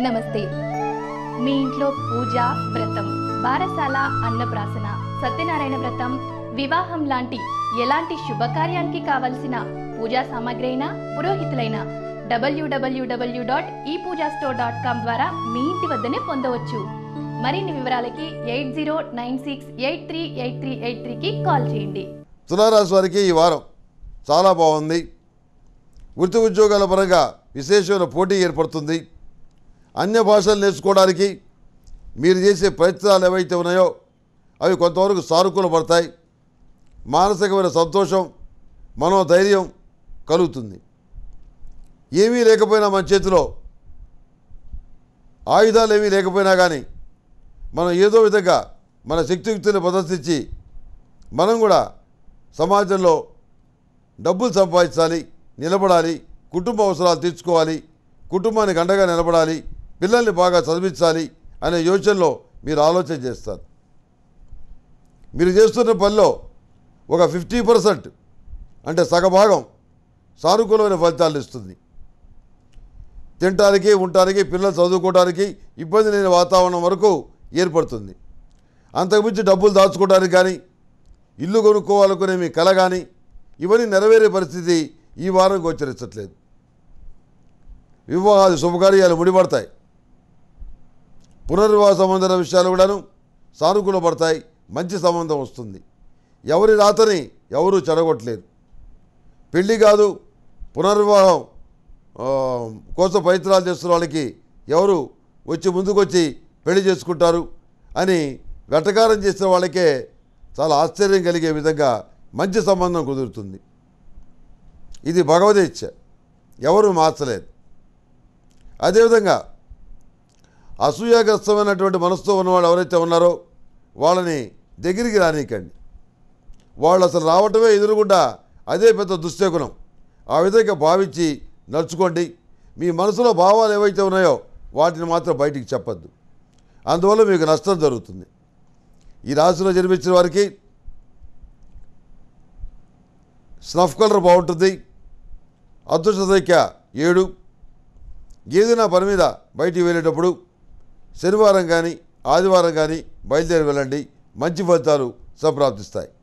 నమస్తే మీ ఇంట్లో పూజ వ్రతం బారసాల అన్నప్రాసన సత్యనారాయణ వ్రతం వివాహం లాంటి ఎలాంటి శుభకార్యానికి కావలసిన పూజా సామాగ్రి అయినా పురోహితులైన డబ్ల్యూడబ్ల్యూడబ్ల్యూ డాట్ ఈ పూజా స్టోర్ డాట్ కామ్ ద్వారా మీ ఇంటి వద్దనే పొందవచ్చు మరిన్ని వివరాలకి eight zero nine six eight three eight three eight త్రీకి కాల్ చేయండి తులారాశి వారికి ఈ వారం చాలా బాగుంది వృత్తి ఉద్యోగాల పరంగా విశేషమైన పోటీ ఏర్పడుతుంది అన్య భాషలు నేర్చుకోవడానికి మీరు చేసే ప్రయత్నాలు ఏవైతే ఉన్నాయో అవి కొంతవరకు సానుకూల పడతాయి మానసికమైన సంతోషం మనోధైర్యం కలుగుతుంది ఏమీ లేకపోయినా మన చేతిలో ఆయుధాలు ఏమీ లేకపోయినా కానీ మనం ఏదో విధంగా మన శక్తియుక్తిని ప్రదర్శించి మనం కూడా సమాజంలో డబ్బులు సంపాదించాలి నిలబడాలి కుటుంబ అవసరాలు తీర్చుకోవాలి కుటుంబానికి అండగా నిలబడాలి పిల్లల్ని బాగా చదివించాలి అనే యోచనలో మీరు ఆలోచన చేస్తారు మీరు చేస్తున్న పనిలో ఒక ఫిఫ్టీ పర్సెంట్ అంటే సగభాగం సానుకూలమైన ఫలితాలు ఇస్తుంది తినటానికి ఉండటానికి పిల్లలు చదువుకోవడానికి ఇబ్బంది లేని వాతావరణం వరకు ఏర్పడుతుంది అంతకుమించి డబ్బులు దాచుకోవడానికి కానీ ఇల్లు కొనుక్కోవాలనుకునే మీ కల కానీ ఇవన్నీ నెరవేరే పరిస్థితి ఈ వారం గోచరించట్లేదు వివాహాది శుభకార్యాలు ముడిపడతాయి పునర్వివాహ సంబంధమైన విషయాలు కూడాను సానుకూలపడతాయి మంచి సంబంధం వస్తుంది ఎవరి రాతని ఎవరూ చెడగొట్టలేరు పెళ్ళి కాదు పునర్వివాహం ఆ, కోసం ప్రయత్నాలు చేస్తున్న వాళ్ళకి ఎవరు వచ్చి ముందుకొచ్చి పెళ్లి చేసుకుంటారు అని వెటకారం చేసిన వాళ్ళకే చాలా ఆశ్చర్యం కలిగే విధంగా మంచి సంబంధం కుదురుతుంది ఇది భగవదీచ్ఛ ఎవరు మార్చలేరు అదేవిధంగా అసూయాగ్రస్తమైనటువంటి మనసుతో ఉన్నవాళ్ళు ఎవరైతే ఉన్నారో వాళ్ళని దగ్గరికి రానీకండి వాళ్ళు అసలు రావటమే ఎదురుగుండా అదే పెద్ద దుశ్శకునం ఆ విధంగా భావించి నడుచుకోండి మీ మనసులో భావాలు ఏవైతే ఉన్నాయో వాటిని మాత్రం బయటికి చెప్పద్దు అందువల్ల మీకు నష్టం జరుగుతుంది ఈ రాశిలో జన్మించిన వారికి స్నఫ్ కలర్ బాగుంటుంది అదృష్ట సంఖ్య ఏడు ఏదైనా పని మీద బయటికి వెళ్ళేటప్పుడు శనివారం కానీ ఆదివారం కానీ బయలుదేరి వెళ్ళండి మంచి ఫలితాలు సంప్రాప్తిస్తాయి